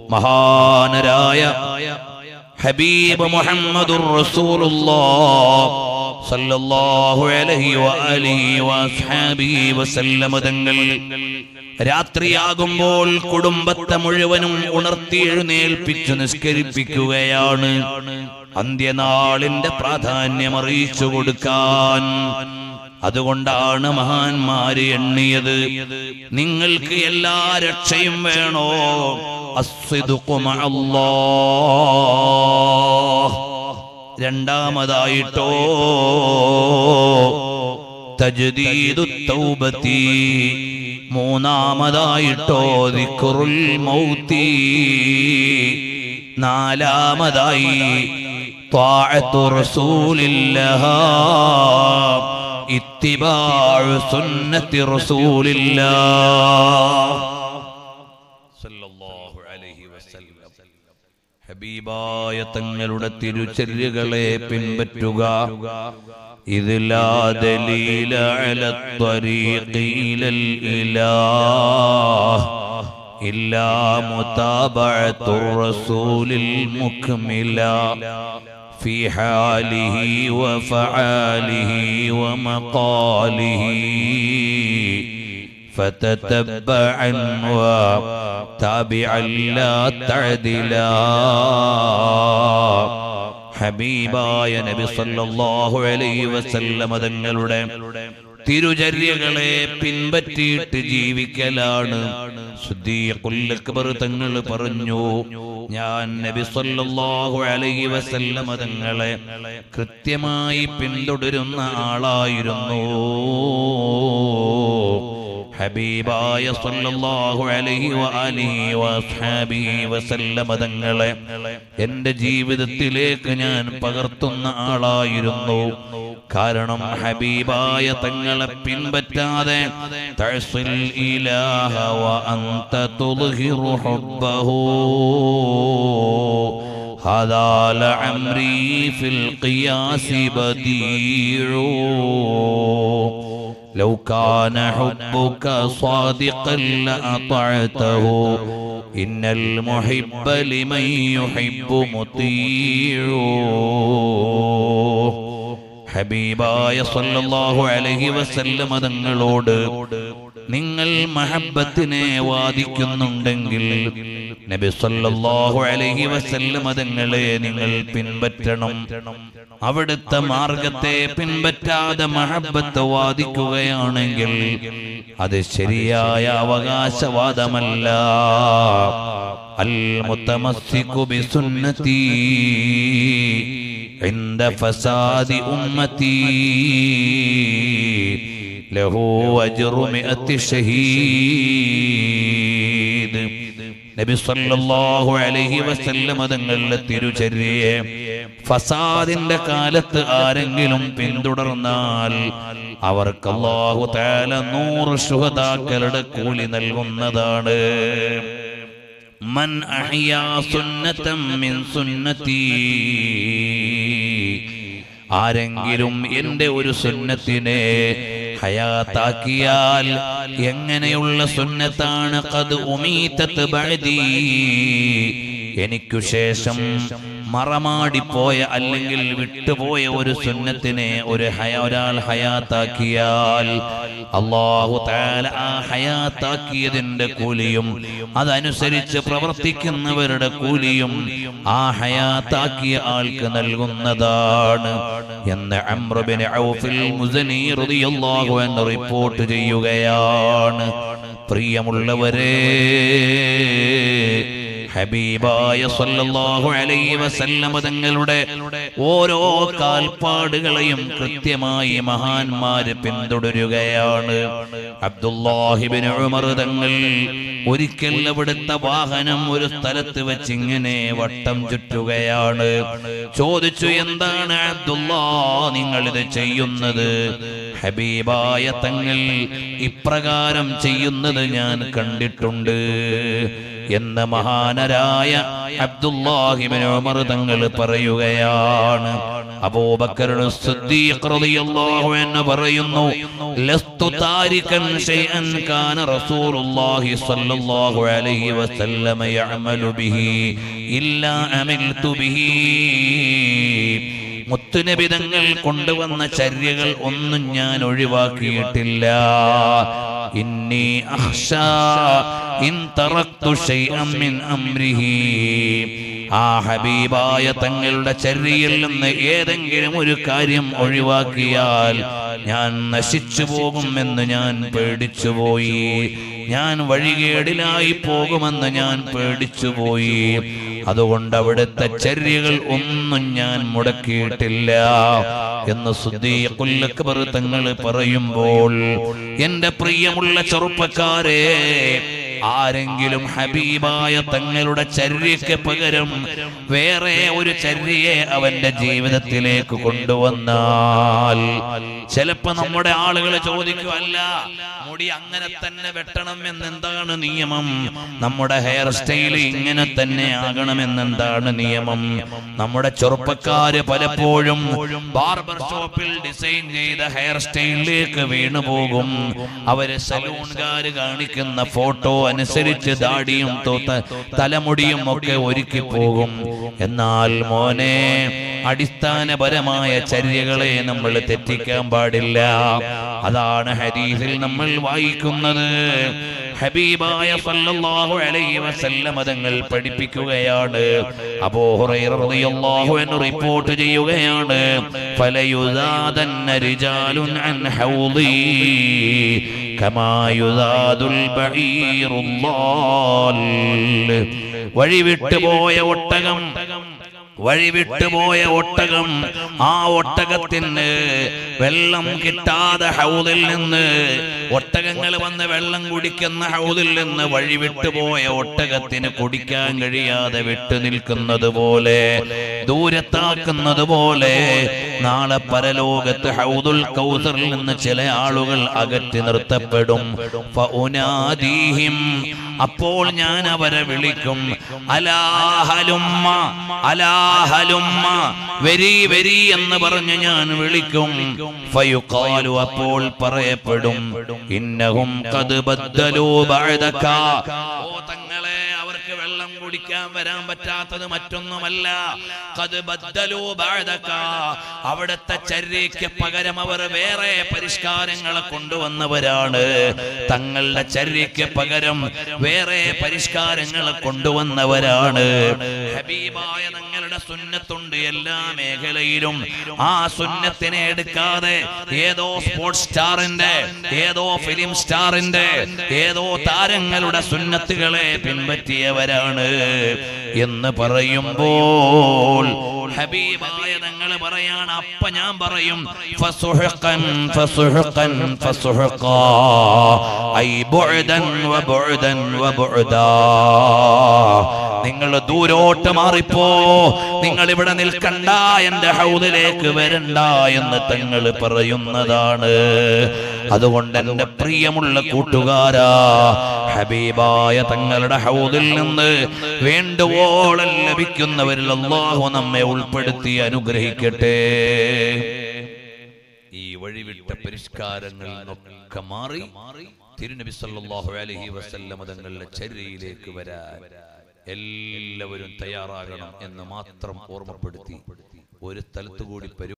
മഹാനരായ ഹബീബ് മുഹമ്മദുർ റസൂലുള്ളാഹ് സല്ലല്ലാഹു അലൈഹി വഅലിഹി വഅസ്ഹാബിഹി വസല്ലമ തങ്ങൾ രാത്രിയാകുമ്പോൾ കുടുംബത്തെ മുഴുവനും ഉണർത്തി എഴുന്നേൽപ്പിച്ചു നിസ്കരിപ്പിക്കുകയാണ് അന്ത്യനാളിന്റെ പ്രാധാന്യം അറിയിച്ചു കൊടുക്കാൻ അതുകൊണ്ടാണ് മഹാന്മാര് എണ്ണിയത് നിങ്ങൾക്ക് എല്ലാ രക്ഷയും വേണോ അസ്വിദുഖു മഅല്ലാഹ്. രണ്ടാമതായിട്ടോ തജ്ദീദു തൗബത്തി മൂന്നാമതായിട്ടോ ദിക്റുൽ മൗത്തി നാലാമതായി ത്വാഅത്തു റസൂലില്ലാഹ് ഇത്തിബാഉ സുന്നത്തി റസൂലില്ലാഹ് സല്ലല്ലാഹു അലൈഹി വസല്ലം ഹബീബായ തങ്ങളുടെ തിരുചര്യകളെ പിൻപറ്റുക ഇതിലാ ദലീല അല ത്വരീഖി ഇലൽ ഇലാഹ് ഇല്ലാ മുതാബഅത്തു റസൂലിൽ മുക്മില في حاله وفعاله ومقاله فتتبعا وتابعا لا تعدلا ഹബീബായ നബി സല്ലല്ലാഹു അലൈഹി വസല്ലമ തങ്ങളുടെ തിരുചര്യകളെ പിൻപറ്റിയിട്ട് ജീവിക്കലാണ് സുദ്ദീഖുൽ അക്ബർ തങ്ങൾ പറഞ്ഞു ഞാൻ നബി സല്ലല്ലാഹു അലൈഹി വസല്ലമ തങ്ങളെ കൃത്യമായി പിന്തുടരുന്ന ആളായിരുന്നു ഹബീബായ സല്ലല്ലാഹു അലൈഹി വആലിഹി വഅസ്ഹാബിഹി വസല്ലമ തങ്ങളെ എൻ്റെ ജീവിതത്തിലേക്ക് ഞാൻ പകർത്തുന്ന ആളായിരുന്നു കാരണം ഹബീബായ തങ്ങളെ പിൻപറ്റാതെ തഅസിൽ ഇലാഹ വ അൻത തുദ്ഹിറു ഹുബ്ബഹു هذا لعمري في القياس بديع لو كان حبك صادقا لأطعته إن المحب لمن يحب مطيع ഹബീബായ സല്ലല്ലാഹു അലൈഹി വസല്ലമ തങ്ങളോട് നിങ്ങൾ മഹബത്തിനെ വാദിക്കുന്നുണ്ടെങ്കിൽ നബി സല്ലല്ലാഹു അലൈഹി വസല്ലമ തങ്ങളെ നിങ്ങൾ പിൻപറ്റണം അവിടുത്തെ മാർഗത്തെ പിൻപറ്റാതെ മഹബത്ത് വാദിക്കുകയാണെങ്കിൽ അത് ശരിയായ അവകാശവാദമല്ല അൽ മുത്തമസ്സിക്കു ബിസുന്നതി عند فساد أمتي له أجر مئة شهيد നബി സല്ലല്ലാഹു അലൈഹി വസല്ലമ തങ്ങളുടെ തിരുചര്യയെ ഫസാദിന്റെ കാലത്ത് ആരെങ്കിലും പിന്തുടർന്നാൽ അവർക്ക് അല്ലാഹു തആല നൂറ് ശുഹദാക്കളുടെ കൂലി നൽകുന്നതാണ് മൻ അഹ്യാ സുന്നതം മിൻ സുന്നതി ആരെങ്കിലും എൻ്റെ ഒരു സുന്നത്തിനെ ഹയാത്താക്കിയാൽ എങ്ങനെയുള്ള സുന്നത്താണ് കത് ഉമീത്തത്ത് ബഅദി എനിക്കു ശേഷം മറമാടിപ്പോയ അല്ലെങ്കിൽ വിട്ടുപോയ ഒരു സുന്നത്തിനെ ഒരു ഹയ ഒരാൾ ഹയാത്താക്കിയാൽ അള്ളാഹു താല ആ ഹയാത്താക്കിയതിന്റെ കൂലിയും അതനുസരിച്ച് പ്രവർത്തിക്കുന്നവരുടെ കൂലിയും ആ ഹയാത്താക്കിയ ആൾക്ക് നൽകുന്നതാണ് എന്ന് അമ്രബിന് ഔഫിൽ മുസനി റളിയല്ലാഹു അൻഹു റിപ്പോർട്ട് ചെയ്യുകയാണ് പ്രിയമുള്ളവരെ ഹബീബായ സല്ലല്ലാഹു അലൈഹി വസല്ലമ തങ്ങളുടെ ഓരോ കാൽപ്പാടുകളെയും കൃത്യമായി മഹാന്മാര് പിന്തുടരുകയാണ് അബ്ദുല്ലാഹിബിൻ ഉമർ തങ്ങൾ ഒരിക്കൽ അവിടുത്തെ വാഹനം ഒരു സ്ഥലത്ത് വെച്ച് ഇങ്ങനെ വട്ടം ചുറ്റുകയാണ് ചോദിച്ചു എന്താണ് അബ്ദുല്ലാ നിങ്ങൾ ഇത് ചെയ്യുന്നത് ഹബീബായ തങ്ങൾ ഇപ്രകാരം ചെയ്യുന്നത് ഞാൻ കണ്ടിട്ടുണ്ട് എന്ന് മഹാനരായ അബ്ദുല്ലാഹിബിൻ ഉമർ തങ്ങൾ പറയുകയാണ് അബൂബക്കർ സിദ്ദീഖ് റളിയല്ലാഹു അൻഹു പറയുന്നു ലസ്തു താരികൻ ഷൈഅൻ കാന റസൂലുള്ളാഹി സ്വല്ലല്ലാഹു അലൈഹി വസല്ലമ യഅമലു ബിഹി ഇല്ലാ അമിൽതു ബിഹി മുത്തുനബിതങ്ങൾ കൊണ്ടുവന്ന ചര്യകൾ ഒന്നും ഞാൻ ഒഴിവാക്കിയിട്ടില്ല ഇന്നി അഹ്ഷാ ഇൻ തറക്തു ശൈഅൻ മിൻ അംരിഹി ആ ഹബീബായ തങ്ങളുടെ ചര്യയിൽ നിന്ന് ഏതെങ്കിലും ഒരു കാര്യം ഒഴിവാക്കിയാൽ ഞാൻ നശിച്ചു പോകുമെന്ന് ഞാൻ പേടിച്ചുപോയി ഞാൻ വഴികേടിലായി പോകുമെന്ന് ഞാൻ പേടിച്ചുപോയി അതുകൊണ്ട് അവിടുത്തെ ചര്യകൾ ഒന്നും ഞാൻ മുടക്കിയിട്ടില്ല എന്ന് സുദ്ദീഖുല്ലക്ബർ തങ്ങൾ പറയുമ്പോൾ എന്റെ പ്രിയമുള്ള ചെറുപ്പക്കാരെ ആരെങ്കിലും ഹബീബായ തങ്ങളുടെ ചര്യയ്ക്ക് പകരം വേറെ ഒരു ചര്യയെ അവന്റെ ജീവിതത്തിലേക്ക് കൊണ്ടുവന്നാൽ ചിലപ്പോ നമ്മുടെ ആളുകൾ ചോദിക്കും അല്ല മുടി അങ്ങനെ തന്നെ വെട്ടണം എന്നെന്താണ് നിയമം നമ്മുടെ ഹെയർ സ്റ്റൈൽ ഇങ്ങനെ തന്നെ ആകണമെന്നെന്താണ് നിയമം നമ്മുടെ ചെറുപ്പക്കാര് പലപ്പോഴും ബാർബർ ഷോപ്പിൽ ഡിസൈൻ ചെയ്ത ഹെയർ സ്റ്റൈലിലേക്ക് വീണു പോകും അവര് സലൂൺകാര് കാണിക്കുന്ന ഫോട്ടോ അനുസരിച്ച് ദാടിയും തോത്ത തലമുടിയും ഒക്കെ ഒരുക്കി പോകും എന്നാൽ മോനെ അടിസ്ഥാനപരമായ ചര്യകളെ നമ്മൾ തെറ്റിക്കാൻ പാടില്ല അതാണ് ഹദീസിൽ നമ്മൾ വായിക്കുന്നത് ഹബീബായ സല്ലല്ലാഹു അലൈഹി വസല്ലം തങ്ങൾ പഠിപ്പിക്കുകയാണ് അബൂ ഹുറൈറ റളിയല്ലാഹു അൻഹു റിപ്പോർട്ട് ചെയ്യുകയാണ് ഫലയുസാദന്ന റിജാലുൻ അൻ ഹൗളി കമാ യുസാദുൽ ബഈറുല്ലാൽ വഴിവിട്ടുപോയ ഒട്ടകം വഴിവിട്ടുപോയ ഒട്ടകം ആ ഒട്ടകത്തിന് വെള്ളം കിട്ടാതെ ഹൗദിൽ നിന്ന് ഒട്ടകങ്ങൾ വന്ന് വെള്ളം കുടിക്കുന്ന ഹൗദിൽ നിന്ന് വഴിവിട്ടുപോയ ഒട്ടകത്തിന് കുടിക്കാൻ കഴിയാതെ വിട്ടു നിൽക്കുന്നത് പോലെ ദൂരത്താക്കുന്നത് പോലെ നാളെ പരലോകത്ത് ഹൗദുൽ കൗസറിൽ നിന്ന് ചില ആളുകൾ അകറ്റി നിർത്തപ്പെടും ഫഉനാദീഹിം. അപ്പോൾ ഞാൻ അവരെ വിളിക്കും അലാഹലുമ്മ അലാഹലുമ്മ വരി വരി എന്ന് പറഞ്ഞ് ഞാൻ വിളിക്കും ഫയുഖാലു അപ്പോൾ പറയപ്പെടും ഇന്നഹും ഖദ് ബദ്ദലൂ ബഅദക ഓ തങ്ങളെ അവർക്ക് വെള്ളം കുടിക്കാൻ വരാൻ പറ്റാത്തത് മറ്റൊന്നുമല്ല ഖദ് ബദ്ദലൂ ബഅദക അവിടുത്തെ ചര്യയ്ക്ക് പകരം അവർ വേറെ പരിഷ്കാരങ്ങളെ കൊണ്ടുവന്നവരാണ് തങ്ങളുടെ ചര്യയ്ക്ക് പകരം വേറെ പരിഷ്കാരങ്ങളെ കൊണ്ടുവന്നവരാണ് ഹബീബായ തങ്ങളുടെ സുന്നത്തുണ്ട് എല്ലാ മേഖലയിലും ആ സുന്നത്തിനെ എടുക്കാതെ ഏതോ സ്പോർട്സ് സ്റ്റാറിന്റെ ഏതോ ഫിലിം സ്റ്റാറിന്റെ ഏതോ താരങ്ങളുടെ സുന്നത്തുകളെ പിൻപറ്റിയവരാണ് എന്ന് പറയുമ്പോൾ ഹബീബായ തങ്ങൾ പറയാണ് അപ്പ ഞാൻ പറയും ഫസുഹ്ഖൻ ഫസുഹ്ഖൻ ഫസുഹ്ഖാ ഐ ബുഅദൻ വബുഅദൻ വബുഅദാ നിങ്ങൾ ദൂരോട്ട് മാറിപ്പോ നിങ്ങൾ ഇവിടെ നിൽക്കണ്ട എന്റെ ഹൗദിലേക്ക് വരണ്ട എന്ന് തങ്ങൾ പറയുന്നതാണ് അതുകൊണ്ട് എന്റെ പ്രിയമുള്ള കൂട്ടുകാരാ ഹബീബായ തങ്ങളുടെ ഹൗദിൽ നിന്ന് വേണ്ടുവോളം ലഭിക്കുന്നവരിൽ അള്ളാഹു നമ്മെ ഉൾപ്പെടുത്തി അനുഗ്രഹിക്കട്ടെ ഈ വഴിവിട്ട പരിഷ്കാരങ്ങളിൽ നിന്നൊക്കെ മാറി തിരുനബി സല്ലല്ലാഹു അലൈഹി വസല്ലമ തങ്ങളുടെ ചര്യയിലേക്ക് വരാൻ എല്ലാവരും തയ്യാറാകണം എന്ന് മാത്രം ഓർമ്മപ്പെടുത്തി ഒരു സ്ഥലത്തു കൂടി പരി